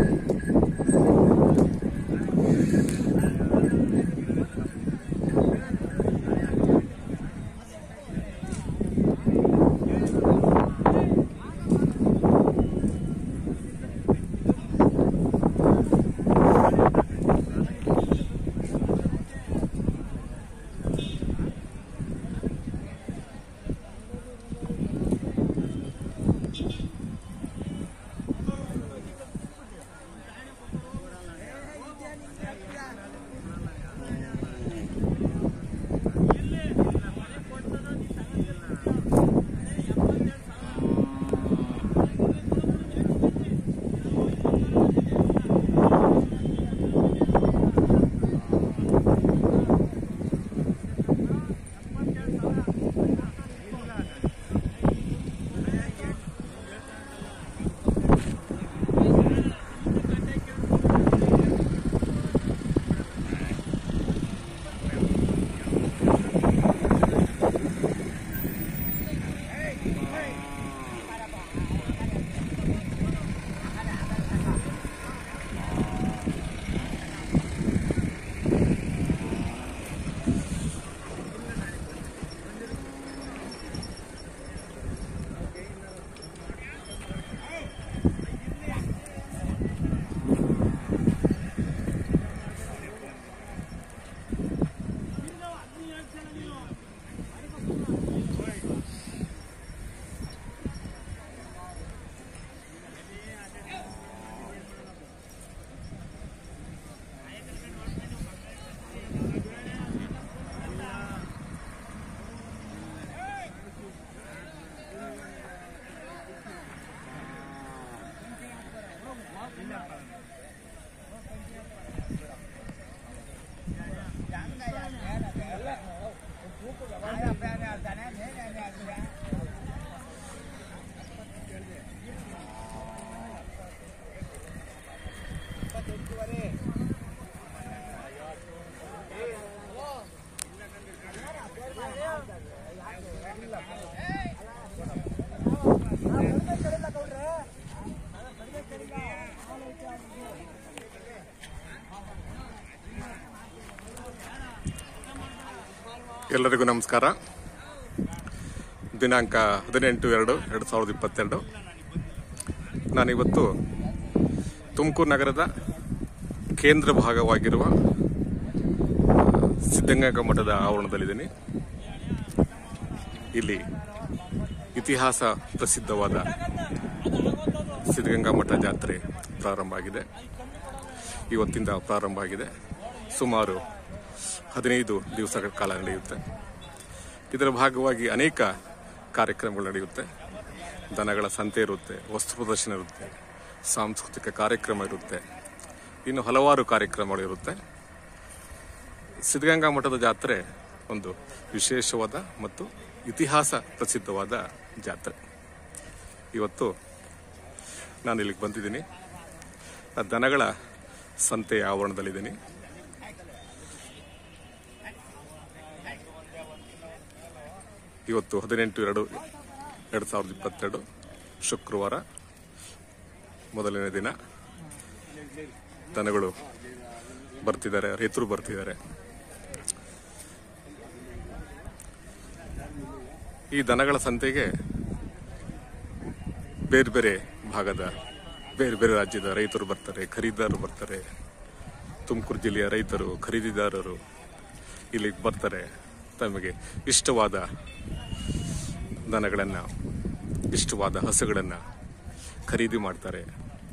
ಎಲ್ಲರಿಗೂ ನಮಸ್ಕಾರ ದಿನಾಂಕ ಹದಿನೆಂಟು ಎರಡು ಎರಡು ಸಾವಿರದ ಇಪ್ಪತ್ತೆರಡು ನಾನಿವತ್ತು ತುಮಕೂರು ನಗರದ ಕೇಂದ್ರ ಭಾಗವಾಗಿರುವ ಸಿದ್ಧಗಂಗಾ ಮಠದ ಆವರಣದಲ್ಲಿದ್ದೀನಿ ಇಲ್ಲಿ ಇತಿಹಾಸ ಪ್ರಸಿದ್ಧವಾದ ಸಿದ್ಧಗಂಗಾ ಮಠ ಜಾತ್ರೆ ಪ್ರಾರಂಭ ಆಗಿದೆ ಇವತ್ತಿಂದ ಪ್ರಾರಂಭ ಆಗಿದೆ ಸುಮಾರು ಹದಿನೈದು ದಿವಸಗಳ ಕಾಲ ನಡೆಯುತ್ತೆ ಇದರ ಭಾಗವಾಗಿ ಅನೇಕ ಕಾರ್ಯಕ್ರಮಗಳು ನಡೆಯುತ್ತೆ ದನಗಳ ಸಂತೆ ಇರುತ್ತೆ ವಸ್ತು ಪ್ರದರ್ಶನ ಇರುತ್ತೆ ಸಾಂಸ್ಕೃತಿಕ ಕಾರ್ಯಕ್ರಮ ಇರುತ್ತೆ ಇನ್ನು ಹಲವಾರು ಕಾರ್ಯಕ್ರಮಗಳು ಇರುತ್ತೆ ಸಿದ್ಧಗಂಗಾ ಮಠದ ಜಾತ್ರೆ ಒಂದು ವಿಶೇಷವಾದ ಮತ್ತು ಇತಿಹಾಸ ಪ್ರಸಿದ್ಧವಾದ ಜಾತ್ರೆ ಇವತ್ತು ನಾನು ಇಲ್ಲಿಗೆ ಬಂದಿದ್ದೀನಿ ಆ ದನಗಳ ಸಂತೆಯ ಆವರಣದಲ್ಲಿದ್ದೀನಿ ಇವತ್ತು ಹದಿನೆಂಟು ಎರಡು ಎರಡು ಸಾವಿರದ ಇಪ್ಪತ್ತೆರಡು ಶುಕ್ರವಾರ ಮೊದಲನೇ ದಿನ ದನಗಳು ಬರ್ತಿದ್ದಾರೆ ರೈತರು ಬರ್ತಿದ್ದಾರೆ ಈ ದನಗಳ ಸಂತೆಗೆ ಬೇರೆ ಬೇರೆ ಭಾಗದ ಬೇರೆ ಬೇರೆ ರಾಜ್ಯದ ರೈತರು ಬರ್ತಾರೆ ಖರೀದಿದಾರರು ಬರ್ತಾರೆ ತುಮಕೂರು ಜಿಲ್ಲೆಯ ರೈತರು ಖರೀದಿದಾರರು ಇಲ್ಲಿಗೆ ಬರ್ತಾರೆ ತಮಗೆ ಇಷ್ಟವಾದ ದನಗಳನ್ನು ಇಷ್ಟವಾದ ಹಸುಗಳನ್ನು ಖರೀದಿ ಮಾಡ್ತಾರೆ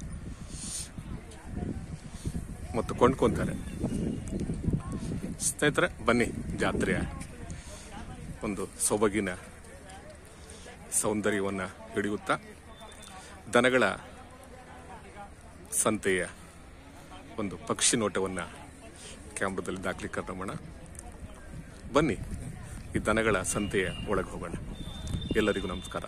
ಮತ್ತು ಕೊಂಡ್ಕೊಂತಾರೆ ಸ್ನೇಹಿತರೆ ಬನ್ನಿ ಜಾತ್ರೆಯ ಒಂದು ಸೊಬಗಿನ ಸೌಂದರ್ಯವನ್ನು ಹಿಡಿಯುತ್ತಾ ದನಗಳ ಸಂತೆಯ ಒಂದು ಪಕ್ಷಿ ನೋಟವನ್ನು ಕ್ಯಾಮ್ರಾದಲ್ಲಿ ದಾಖಲೀಕರಣ ಮಾಡೋಣ ಬನ್ನಿ ಈ ದನಗಳ ಸಂತೆಯ ಒಳಗೆ ಹೋಗೋಣ ಎಲ್ಲರಿಗೂ ನಮಸ್ಕಾರ